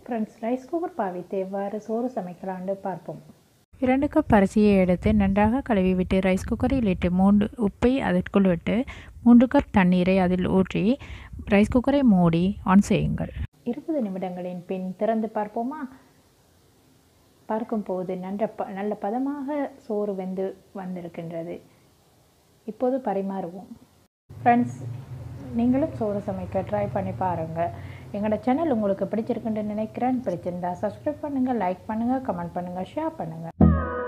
friends rice cooker பாவித்து எவ்வாறு சோறு சமைக்கலான்னு பார்ப்போம் இரண்டு கப் அரிசியை எடுத்து நன்றாக கழுவி விட்டு ரைஸ் குக்கரில் இட்டு மூன்று உப்பை அதற்குள் விட்டு மூன்று கப் தண்ணீரை அதில் ஊற்றி ரைஸ் குக்கரை மூடி ஆன் செய்யுங்கள் இருபது நிமிடங்களின் பின் திறந்து பார்ப்போமா பார்க்கும்போது நன்ற ப நல்ல பதமாக சோறு வெந்து வந்திருக்கின்றது இப்போது பரிமாறுவோம் ஃப்ரெண்ட்ஸ் நீங்களும் சோறு சமைக்க ட்ரை பண்ணி பாருங்கள் எங்களோட சேனல் உங்களுக்கு பிடிச்சிருக்குன்னு நினைக்கிறேன் பிடிச்சிருந்தா சப்ஸ்கிரைப் பண்ணுங்கள் லைக் பண்ணுங்கள் கமெண்ட் பண்ணுங்கள் ஷேர் பண்ணுங்கள்